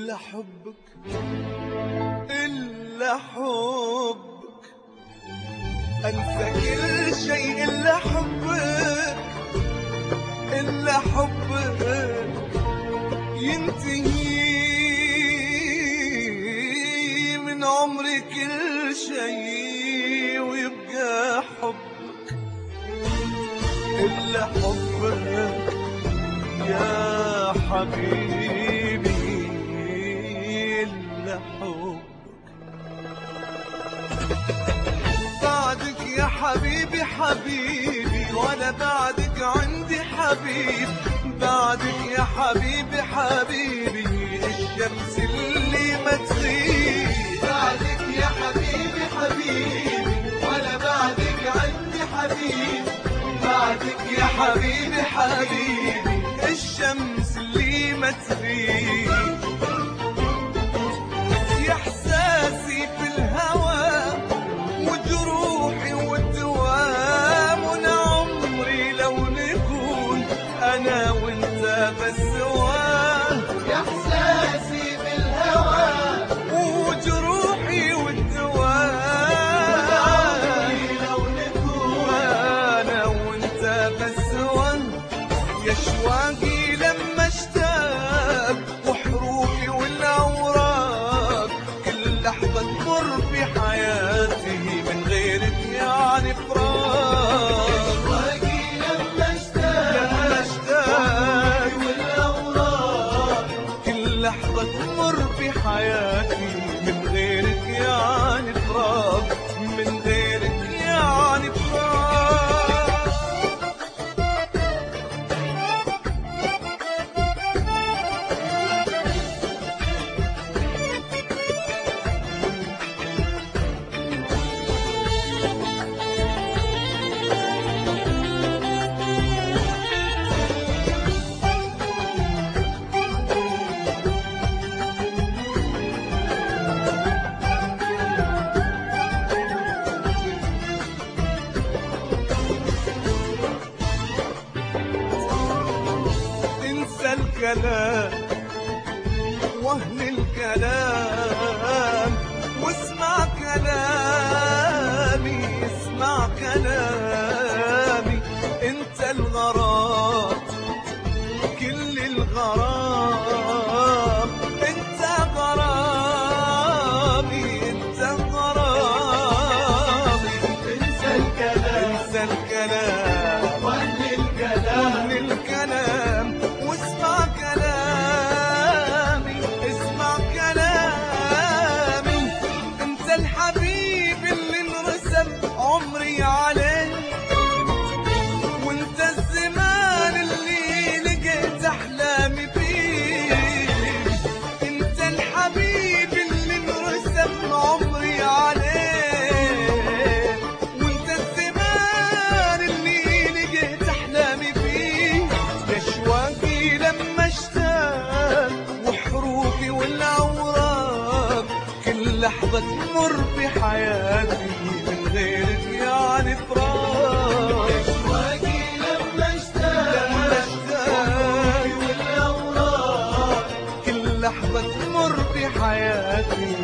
إلا حبك إلا حبك أنسى كل شيء إلا حبك إلا حبك ينتهي من عمري كل شيء ويبقى حبك إلا حبك يا حبيبي إلا حبك بعدك يا حبيبي حبيبي وأنا بعدك عندي حبيب بعدك يا حبيبي حبيبي الشمس اللي ما تغيب بعدك يا حبيبي حبيبي وأنا بعدك عندي حبيب بعدك يا حبيبي حبيبي الشمس اللي ما تغيب يا احساسي في الهوى وجروحي والدوام وانا عمري لو نكون انا وانت بس سوا يا احساسي بالهوى وجروحي والدوام لو نكون وانا وانت بس سوا يا شواقي لما اشتاق وحروفي والاوراق كل لحظه تمر في حياتي من غيرك يعني فراق واقي لما اشتاق لما اشتاق والاوراق كل لحظه تمر في حياتي من غيرك يعني فراق من غيرك يعني فراق انسى الكلام وهن الكلام واسمع كلامي اسمع كلامي انت الغرام كل الغرام انت غرامي انت غرامي انسى الكلام انسى الكلام وهن الكلام من الكلام واسمع كلامي اسمع كلامي انت الحبيب اللي انرسم عمري عليه وانت الزمان اللي لقيت احلامي فيه انت الحبيب اللي انرسم عمري عليه وانت الزمان اللي لقيت احلامي فيه يا شواقي لما اشتاق وحروفي والاوراق كل لحظه تمر في حياتي من غيرك يعني فراق واقي لما اشتاق لما اشتاق والاوراق كل لحظة تمر في حياتي